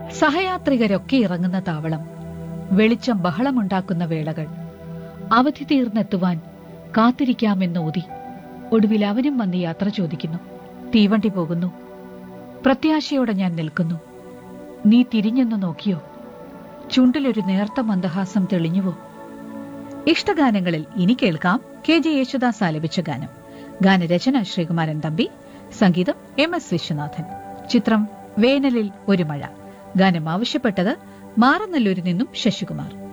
സഹയാത്രികരൊക്കെ ഇറങ്ങുന്ന താവളം വെളിച്ചം ബഹളമുണ്ടാക്കുന്ന വേളകൾ അവധി തീർന്നെത്തുവാൻ കാത്തിരിക്കാമെന്നോതി ഒടുവിൽ അവനും വന്ന് യാത്ര ചോദിക്കുന്നു തീവണ്ടി പോകുന്നു പ്രത്യാശയോടെ ഞാൻ നിൽക്കുന്നു നീ തിരിഞ്ഞെന്ന് നോക്കിയോ ചുണ്ടിലൊരു നേർത്ത മന്ദഹാസം തെളിഞ്ഞുവോ ഇഷ്ടഗാനങ്ങളിൽ ഇനി കേൾക്കാം കെ ജെ യേശുദാസ് ആലപിച്ച ഗാനം ഗാനരചന ശ്രീകുമാരൻ തമ്പി സംഗീതം എം എസ് വിശ്വനാഥൻ ചിത്രം വേനലിൽ ഒരു മഴ ഗാനം ആവശ്യപ്പെട്ടത് മാറനല്ലൂരിൽ നിന്നും ശശികുമാർ